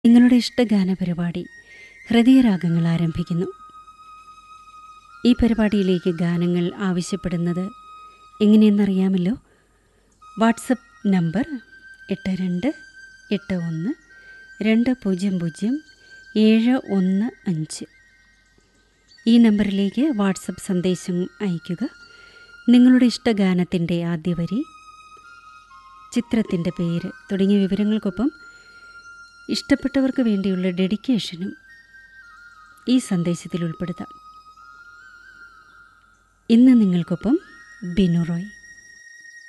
നിങ്ങളുടെ ഇഷ്ടഗാന പരിപാടി ഹൃദയരാഗങ്ങൾ ആരംഭിക്കുന്നു ഈ പരിപാടിയിലേക്ക് ഗാനങ്ങൾ ആവശ്യപ്പെടുന്നത് എങ്ങനെയെന്നറിയാമല്ലോ വാട്സപ്പ് നമ്പർ എട്ട് രണ്ട് എട്ട് ഒന്ന് രണ്ട് പൂജ്യം പൂജ്യം ഏഴ് ഒന്ന് അഞ്ച് ഈ നമ്പറിലേക്ക് വാട്സപ്പ് സന്ദേശം അയയ്ക്കുക നിങ്ങളുടെ ഇഷ്ടഗാനത്തിൻ്റെ ആദ്യ വരി ചിത്രത്തിൻ്റെ പേര് തുടങ്ങിയ വിവരങ്ങൾക്കൊപ്പം ഇഷ്ടപ്പെട്ടവർക്ക് വേണ്ടിയുള്ള ഡെഡിക്കേഷനും ഈ സന്ദേശത്തിൽ ഉൾപ്പെടുത്താം ഇന്ന് നിങ്ങൾക്കൊപ്പം ബിനു റോയ്